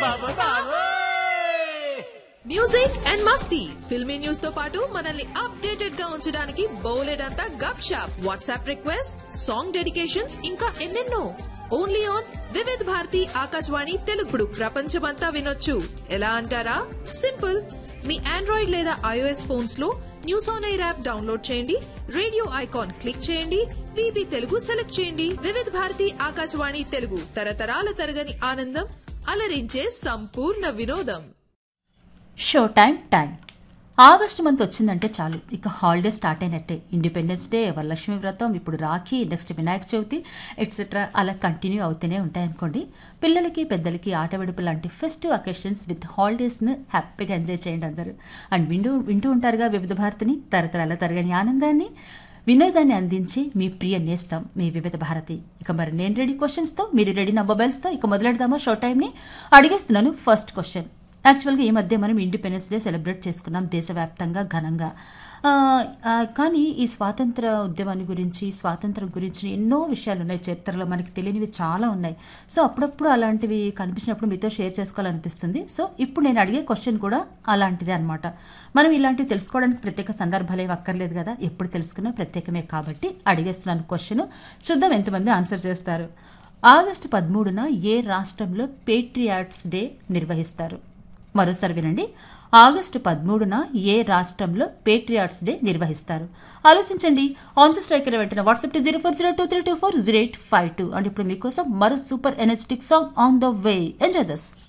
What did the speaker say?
బాబోయ్ బాబోయ్ music and మస్తీ ఫిల్మీ న్యూస్ తో పాటు మనల్ని అప్డేటెడ్ గా ఉంచడానికి బోలెడంతా గప్ షాప్ వాట్సాప్ రిక్వెస్ట్ సాంగ్ డెడికేషన్స్ ఇంకా ఎన్నెన్నో ఓన్లీ ఆన్ వివిధ్ భారతి ఆకాశవాణి తెలుగుడు ప్రపంచమంతా వినొచ్చు ఎలా అంటారా సింపుల్ మీ ఆండ్రాయిడ్ లేదా ఐఓఎస్ ఫోన్స్ లో news on air app download చేయండి రేడియో ఐకాన్ క్లిక్ చేయండి విబి తెలుగు సెలెక్ట్ చేయండి వివిధ్ భారతి ఆకాశవాణి తెలుగు తరతరాల తరగని ఆనందం అలరించే సంపూర్ణ వినోదం show time time August month వచ్చిందంటే చాలు ఇక హాలిడే స్టార్ట్ అయినట్టే ఇండిపెండెన్స్ డే వరలక్ష్మి వ్రతం ఇప్పుడు రాఖీ నెక్స్ట్ వినాయక చవితి ఎట్సెట్రా అలా కంటిన్యూ అవుతూనే ఉంటాయనుకోండి పిల్లలకి పెద్దలకి ఆట విడుపు లాంటి ఫెస్టివ్ అకేషన్స్ విత్ హాలిడేస్ను హ్యాపీగా ఎంజాయ్ చేయండి అందరూ అండ్ వింటూ వింటూ ఉంటారుగా వివిధ భారతిని తరతరాల తరగని ఆనందాన్ని వినోదాన్ని అందించి మీ ప్రియ నేస్తాం మీ వివిధ భారతి ఇక మరి నేను రెడీ క్వశ్చన్స్తో మీరు రెడీ నా మొబైల్స్తో ఇక మొదలెడదామా షో టైంని అడిగేస్తున్నాను ఫస్ట్ క్వశ్చన్ యాక్చువల్గా ఈ మధ్య మనం ఇండిపెండెన్స్ డే సెలబ్రేట్ చేసుకున్నాం దేశవ్యాప్తంగా ఘనంగా ఆ, ఆ, కానీ ఈ స్వాతంత్ర ఉద్యమాన్ని గురించి స్వాతంత్రం గురించి ఎన్నో విషయాలు ఉన్నాయి చరిత్రలో మనకి తెలియనివి చాలా ఉన్నాయి సో అప్పుడప్పుడు అలాంటివి కనిపించినప్పుడు మీతో షేర్ చేసుకోవాలనిపిస్తుంది సో ఇప్పుడు నేను అడిగే క్వశ్చన్ కూడా అలాంటిదే అనమాట మనం ఇలాంటివి తెలుసుకోవడానికి ప్రత్యేక సందర్భాలు ఏమి అక్కర్లేదు కదా ఎప్పుడు తెలుసుకున్నా ప్రత్యేకమే కాబట్టి అడిగేస్తున్నాను క్వశ్చన్ చూద్దాం ఎంతమంది ఆన్సర్ చేస్తారు ఆగస్టు పదమూడున ఏ రాష్ట్రంలో పేట్రియాట్స్ డే నిర్వహిస్తారు మరోసారి వినండి ఆగస్టు పదమూడున ఏ రాష్ట్రంలో పేట్రియాట్స్ డే నిర్వహిస్తారు ఆలోచించండి ఆన్సర్ స్ట్రైకర్ వెంటనే WhatsApp to zero four zero two three two four zero eight five two and ఇప్పుడు మీకోసం మరో super energetic song on the way enjoy thus